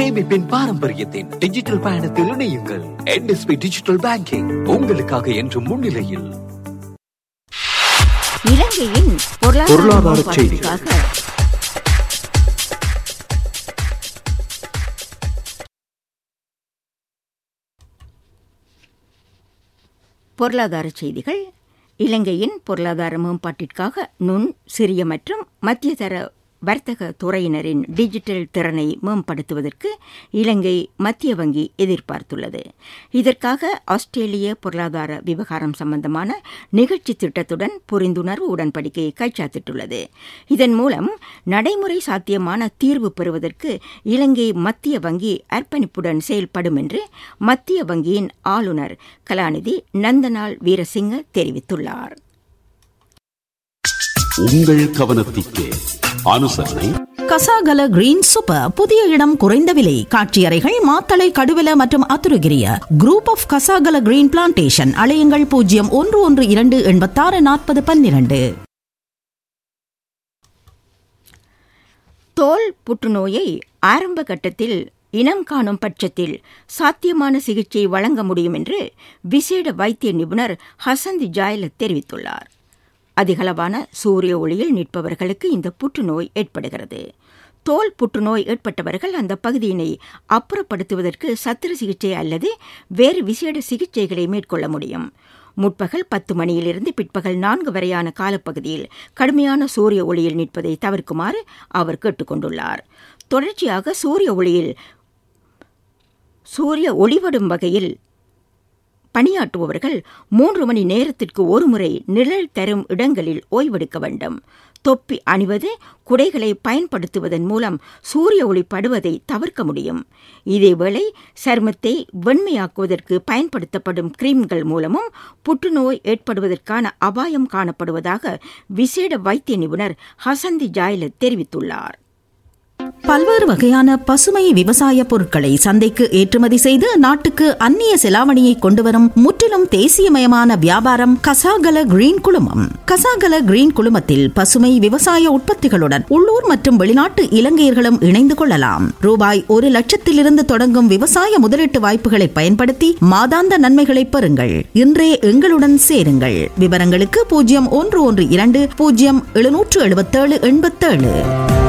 சேமிப்பின் பாரம்பரியத்தின் டிஜிட்டல் பயணத்தில் இணையுங்கள் என்எஸ்பி டிஜிட்டல் பேங்கிங் உங்களுக்காக என்றும் முன்னிலையில் இலங்கையின் பொருளாதார பொருளாதார மேம்பாட்டிற்காக பொருளாதார செய்திகள் இலங்கையின் பொருளாதார மேம்பாட்டிற்காக நுண் சிறிய மற்றும் மத்திய தர வர்த்தக துறையினரின் டிஜிட்டல் திறனை மேம்படுத்துவதற்கு இலங்கை மத்திய வங்கி எதிர்பார்த்துள்ளது இதற்காக ஆஸ்திரேலிய பொருளாதார விவகாரம் சம்பந்தமான நிகழ்ச்சி திட்டத்துடன் புரிந்துணர்வு உடன்படிக்கையை கைச்சாத்திட்டுள்ளது இதன் மூலம் நடைமுறை சாத்தியமான தீர்வு பெறுவதற்கு இலங்கை மத்திய வங்கி அர்ப்பணிப்புடன் செயல்படும் என்று மத்திய வங்கியின் ஆளுநர் கலாநிதி நந்தனால் வீரசிங்க தெரிவித்துள்ளார் உங்கள் கவனத்திற்கு அனுசரணை கசாகல கிரீன் சூப்பர் புதிய இடம் குறைந்த விலை காட்சியறைகள் மாத்தளை கடுவல மற்றும் Athurugiriya group of Kasagala green plantation அலையுங்கள் பூஜ்ஜியம் ஒன்று ஒன்று இரண்டு எண்பத்தாறு நாற்பது பன்னிரண்டு தோல் புற்றுநோயை ஆரம்ப கட்டத்தில் இனம் காணும் பட்சத்தில் சாத்தியமான சிகிச்சை வழங்க முடியும் என்று விசேட வைத்திய நிபுணர் ஹசந்த் ஜாயல தெரிவித்துள்ளார் அதிகளவான சூரிய ஒளியில் நிற்பவர்களுக்கு இந்த புற்றுநோய் ஏற்படுகிறது தோல் புற்றுநோய் ஏற்பட்டவர்கள் அந்த பகுதியினை அப்புறப்படுத்துவதற்கு சத்திர சிகிச்சை அல்லது வேறு விசேட சிகிச்சைகளை மேற்கொள்ள முடியும் முற்பகல் பத்து மணியிலிருந்து பிற்பகல் நான்கு வரையான காலப்பகுதியில் கடுமையான சூரிய ஒளியில் நிற்பதை தவிர்க்குமாறு அவர் கேட்டுக்கொண்டுள்ளார் தொடர்ச்சியாக சூரிய ஒளியில் சூரிய ஒளிவடும் வகையில் பணியாற்றுபவர்கள் மூன்று மணி நேரத்திற்கு ஒருமுறை நிழல் தரும் இடங்களில் ஓய்வெடுக்க வேண்டும் தொப்பி அணிவது குடைகளை பயன்படுத்துவதன் மூலம் சூரிய ஒளி படுவதை தவிர்க்க முடியும் இதேவேளை சருமத்தை வெண்மையாக்குவதற்கு பயன்படுத்தப்படும் கிரீம்கள் மூலமும் புற்றுநோய் ஏற்படுவதற்கான அபாயம் காணப்படுவதாக விசேட வைத்திய நிபுணர் ஹசந்தி ஜாயல தெரிவித்துள்ளார் பல்வேறு வகையான பசுமை விவசாய பொருட்களை சந்தைக்கு ஏற்றுமதி செய்து நாட்டுக்கு அந்நிய செலாவணியை கொண்டுவரும் முற்றிலும் தேசியமயமான வியாபாரம் கசாகல கிரீன் குழுமம் கசாகல கிரீன் குழுமத்தில் பசுமை விவசாய உற்பத்திகளுடன் உள்ளூர் மற்றும் வெளிநாட்டு இலங்கையர்களும் இணைந்து கொள்ளலாம் ரூபாய் ஒரு லட்சத்திலிருந்து தொடங்கும் விவசாய முதலீட்டு வாய்ப்புகளை பயன்படுத்தி மாதாந்த நன்மைகளை பெறுங்கள் இன்றே எங்களுடன் சேருங்கள் விவரங்களுக்கு பூஜ்ஜியம் ஒன்று ஒன்று இரண்டு பூஜ்ஜியம் எழுநூற்று எழுபத்தேழு எண்பத்தேழு